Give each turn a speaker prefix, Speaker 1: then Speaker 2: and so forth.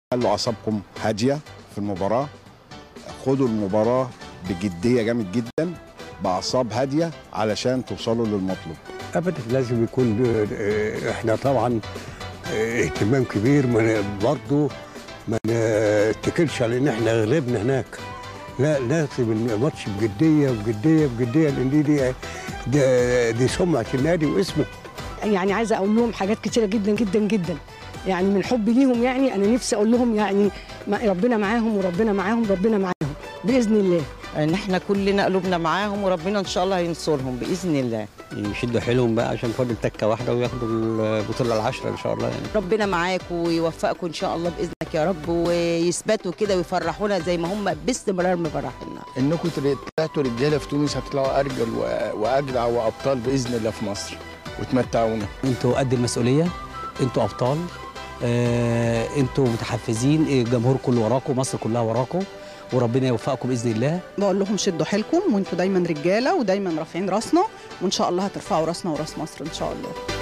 Speaker 1: خلوا اعصابكم هاديه في المباراه خدوا المباراه بجديه جامد جدا باعصاب هاديه علشان توصلوا للمطلوب
Speaker 2: ابدا لازم يكون آه، احنا طبعا آه، اهتمام كبير ما ن- برضه ما نتكلش على ان احنا غلبنا هناك لا لازم الماتش بجديه بجديه بجديه لان دي دي, دي, دي سمعه النادي واسمه
Speaker 3: يعني عايزه اقول لهم حاجات كتيره جدا جدا جدا يعني من حبي ليهم يعني انا نفسي اقول لهم يعني ما- ربنا معاهم وربنا معاهم ربنا معاهم باذن الله
Speaker 4: ان احنا كلنا قلوبنا معاهم وربنا ان شاء الله هينصرهم باذن الله
Speaker 5: يشدوا حيلهم بقى عشان فاضل تكه واحده وياخدوا البطوله العشره ان شاء الله يعني
Speaker 4: ربنا معاكم ويوفقكم ان شاء الله باذنك يا رب ويثبتوا كده ويفرحونا زي ما هم باستمرار مفرحينا
Speaker 6: انكم طلعتوا رجاله في تونس هتطلعوا ارجل و- واجدع وابطال باذن الله في مصر وتمتعونا
Speaker 7: انتوا قد المسؤوليه انتوا ابطال آه، انتوا متحفزين الجمهور كله وراكم مصر كلها وراكم وربنا يوفقكم باذن الله
Speaker 8: بقول لهم شدوا حيلكم وانتوا دايما رجاله ودايما رافعين راسنا وان شاء الله هترفعوا راسنا وراس مصر ان شاء الله